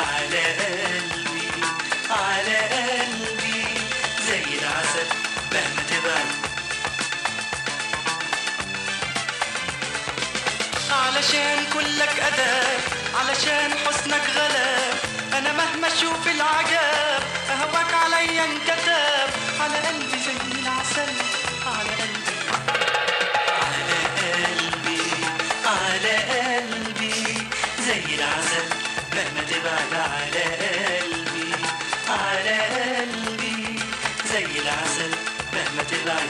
على قلبي على قلبي زي العسل مهما تبعد علشان كلك أداب علشان حسنك غلاب أنا مهما أشوف العجاب أهواك عليا انكتاب على قلبي زي العسل على قلبي على قلبي على قلبي زي العسل مهما تبعد على قلبي على قلبي زي العسل مهما تبعد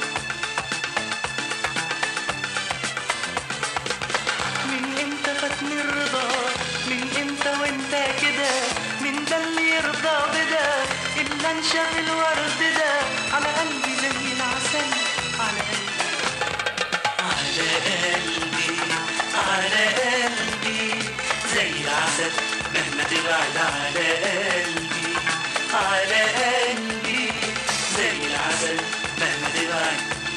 من امتى فاتني الرضا من امتى وانت كده من ده اللي يرضى بده الا انشغل ورد ده على قلبي زي العسل على قلبي على قلبي على قلبي زي العسل مهما تبعد على قلبي على قلبي زي العسل مهما تبعد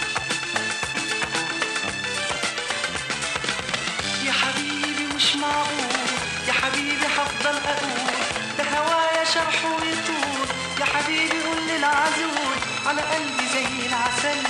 يا حبيبي مش معقول يا حبيبي هفضل اقول ده هوايا شرح ويطول يا حبيبي قول للعزول على قلبي زي العسل